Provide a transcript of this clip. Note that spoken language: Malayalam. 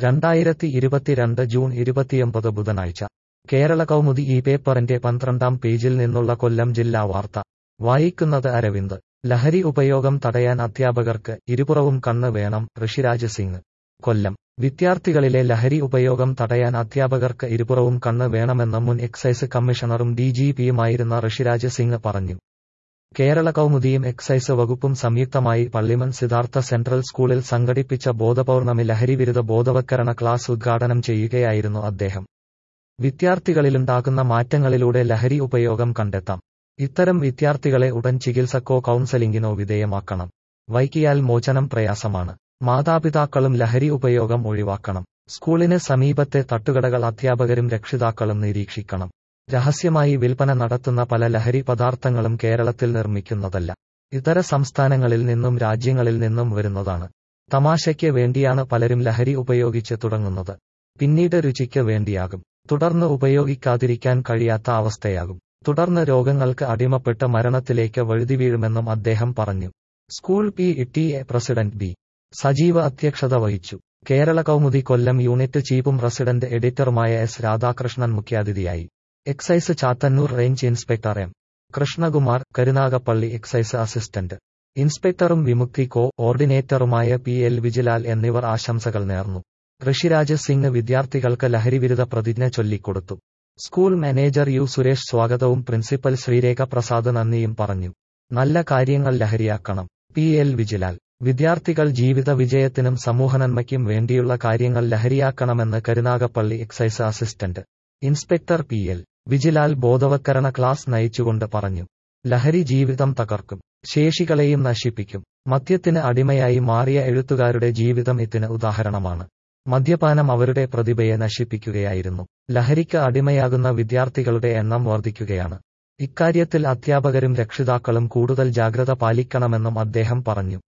രണ്ടായിരത്തി ഇരുപത്തിരണ്ട് ജൂൺ ഇരുപത്തിയൊമ്പത് ബുധനാഴ്ച കേരള കൗമുദി ഈ പേപ്പറിന്റെ പന്ത്രണ്ടാം പേജിൽ നിന്നുള്ള കൊല്ലം ജില്ലാ വാർത്ത വായിക്കുന്നത് അരവിന്ദ് ലഹരി ഉപയോഗം തടയാൻ അധ്യാപകർക്ക് ഇരുപുറവും കണ്ണ് വേണം ഋഷിരാജ് സിംഗ് കൊല്ലം വിദ്യാർത്ഥികളിലെ ലഹരി ഉപയോഗം തടയാൻ അധ്യാപകർക്ക് ഇരുപുറവും കണ്ണ് വേണമെന്ന് മുൻ എക്സൈസ് കമ്മീഷണറും ഡിജിപിയുമായിരുന്ന ഋഷിരാജ് സിംഗ് പറഞ്ഞു കേരള കൗമുദിയും എക്സൈസ് വകുപ്പും സംയുക്തമായി പള്ളിമൺ സിദ്ധാർത്ഥ സെൻട്രൽ സ്കൂളിൽ സംഘടിപ്പിച്ച ബോധപൗർണമി ലഹരിവിരുദ്ധ ബോധവത്കരണ ക്ലാസ് ഉദ്ഘാടനം ചെയ്യുകയായിരുന്നു അദ്ദേഹം വിദ്യാർത്ഥികളിലുണ്ടാകുന്ന മാറ്റങ്ങളിലൂടെ ലഹരി ഉപയോഗം കണ്ടെത്താം ഇത്തരം വിദ്യാർത്ഥികളെ ഉടൻ ചികിത്സക്കോ കൗൺസലിംഗിനോ വിധേയമാക്കണം വൈകിയാൽ മോചനം പ്രയാസമാണ് മാതാപിതാക്കളും ലഹരി ഉപയോഗം ഒഴിവാക്കണം സ്കൂളിന് സമീപത്തെ തട്ടുകടകൾ അധ്യാപകരും രക്ഷിതാക്കളും നിരീക്ഷിക്കണം രഹസ്യമായി വിൽപ്പന നടത്തുന്ന പല ലഹരി പദാർത്ഥങ്ങളും കേരളത്തിൽ നിർമ്മിക്കുന്നതല്ല ഇതര സംസ്ഥാനങ്ങളിൽ നിന്നും രാജ്യങ്ങളിൽ നിന്നും വരുന്നതാണ് തമാശയ്ക്ക് വേണ്ടിയാണ് പലരും ലഹരി ഉപയോഗിച്ച് തുടങ്ങുന്നത് പിന്നീട് രുചിക്ക് വേണ്ടിയാകും തുടർന്ന് ഉപയോഗിക്കാതിരിക്കാൻ കഴിയാത്ത അവസ്ഥയാകും തുടർന്ന് രോഗങ്ങൾക്ക് അടിമപ്പെട്ട് മരണത്തിലേക്ക് വഴുതിവീഴുമെന്നും അദ്ദേഹം പറഞ്ഞു school P T A president B Sajeeva അധ്യക്ഷത വഹിച്ചു കേരള കൗമുദി കൊല്ലം യൂണിറ്റ് ചീഫും റസിഡന്റ് എഡിറ്ററുമായ എസ് രാധാകൃഷ്ണൻ മുഖ്യാതിഥിയായി excise Chathannoor range inspector M Krishnakumar Karunagappally excise assistant ഇൻസ്പെക്ടറും വിമുക്തി കോ ഓർഡിനേറ്ററുമായ പി എൽ വിജിലാൽ എന്നിവർ ആശംസകൾ നേർന്നു ഋഷിരാജ് സിംഗ് വിദ്യാർത്ഥികൾക്ക് ലഹരിവിരുദ്ധ പ്രതിജ്ഞ ചൊല്ലിക്കൊടുത്തു സ്കൂൾ മാനേജർ യു സുരേഷ് സ്വാഗതവും പ്രിൻസിപ്പൽ ശ്രീരേഖ പ്രസാദ് നന്ദിയും പറഞ്ഞു നല്ല കാര്യങ്ങൾ ലഹരിയാക്കണം പി എൽ വിജിലാൽ വിദ്യാർത്ഥികൾ ജീവിത വിജയത്തിനും സമൂഹനന്മയ്ക്കും വേണ്ടിയുള്ള കാര്യങ്ങൾ ലഹരിയാക്കണമെന്ന് Karunagappally excise assistant inspector P L Vijilal ബോധവത്കരണ ക്ലാസ് നയിച്ചുകൊണ്ട് പറഞ്ഞു ലഹരി ജീവിതം തകർക്കും ശേഷികളെയും നശിപ്പിക്കും മദ്യത്തിന് അടിമയായി മാറിയ എഴുത്തുകാരുടെ ജീവിതം ഇതിന് ഉദാഹരണമാണ് മദ്യപാനം അവരുടെ പ്രതിഭയെ നശിപ്പിക്കുകയായിരുന്നു ലഹരിക്ക് അടിമയാകുന്ന വിദ്യാർത്ഥികളുടെ എണ്ണം വർദ്ധിക്കുകയാണ് ഇക്കാര്യത്തിൽ അധ്യാപകരും രക്ഷിതാക്കളും കൂടുതൽ ജാഗ്രത പാലിക്കണമെന്നും അദ്ദേഹം പറഞ്ഞു